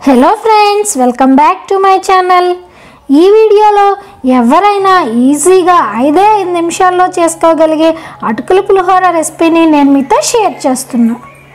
hello friends welcome back to my channel ఈ వీడియోలో ఎవరైనా ఈజీగా ఐదే ఐదు నిమిషాల్లో చేసుకోగలిగే అటుకుల పులిహోర రెసిపీని నేను మీతో షేర్ చేస్తున్నా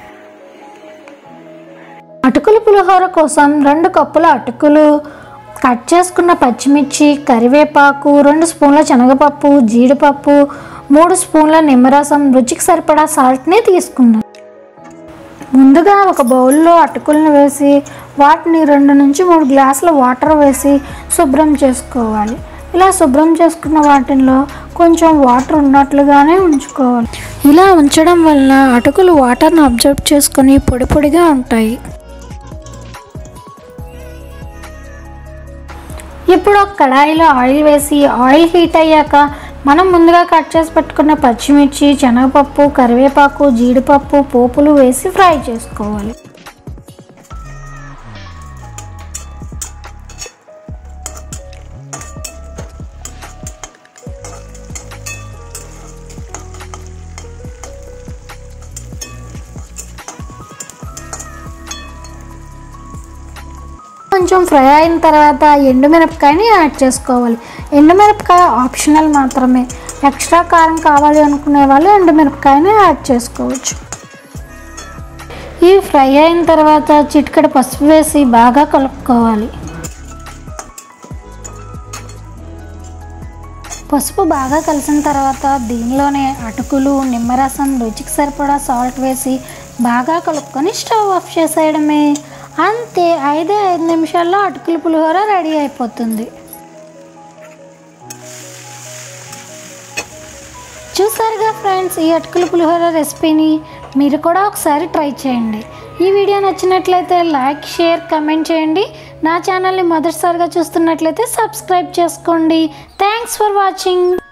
అటుకుల పులిహోర కోసం రెండు కప్పుల అటుకులు కట్ చేసుకున్న పచ్చిమిర్చి కరివేపాకు రెండు స్పూన్ల శనగపప్పు జీడిపప్పు మూడు స్పూన్ల నిమ్మరసం రుచికి సరిపడా సాల్ట్ని తీసుకున్నాను ముందుగా ఒక బౌల్లో అటుకులను వేసి వాటిని రెండు నుంచి మూడు గ్లాసుల వాటర్ వేసి శుభ్రం చేసుకోవాలి ఇలా శుభ్రం చేసుకున్న వాటిల్లో కొంచెం వాటర్ ఉన్నట్లుగానే ఉంచుకోవాలి ఇలా ఉంచడం వలన అటుకులు వాటర్ను అబ్జర్వ్ చేసుకొని పొడి పొడిగా ఉంటాయి ఇప్పుడు ఒక కడాయిలో ఆయిల్ వేసి ఆయిల్ హీట్ అయ్యాక మనం ముందుగా కట్ చేసి పెట్టుకున్న పచ్చిమిర్చి శనగపప్పు కరివేపాకు జీడిపప్పు పోపులు వేసి ఫ్రై చేసుకోవాలి కొంచెం ఫ్రై అయిన తర్వాత ఎండుమిరపకాయని యాడ్ చేసుకోవాలి ఎండుమిరపకాయ ఆప్షనల్ మాత్రమే ఎక్స్ట్రా కారం కావాలి అనుకునే వాళ్ళు ఎండుమిరపకాయని యాడ్ చేసుకోవచ్చు ఇవి ఫ్రై అయిన తర్వాత చిటికెడ పసుపు వేసి బాగా కలుపుకోవాలి పసుపు బాగా కలిసిన తర్వాత దీనిలోనే అటుకులు నిమ్మరసం రుచికి సరిపడా సాల్ట్ వేసి బాగా కలుపుకొని స్టవ్ ఆఫ్ చేసేయడమే అంతే ఐదే ఐదు నిమిషాల్లో అటుకుల పులిహోర రెడీ అయిపోతుంది చూసారుగా ఫ్రెండ్స్ ఈ అటుకుల పులిహోర రెసిపీని మీరు కూడా ఒకసారి ట్రై చేయండి ఈ వీడియో నచ్చినట్లయితే లైక్ షేర్ కమెంట్ చేయండి నా ఛానల్ని మొదటిసారిగా చూస్తున్నట్లయితే సబ్స్క్రైబ్ చేసుకోండి థ్యాంక్స్ ఫర్ వాచింగ్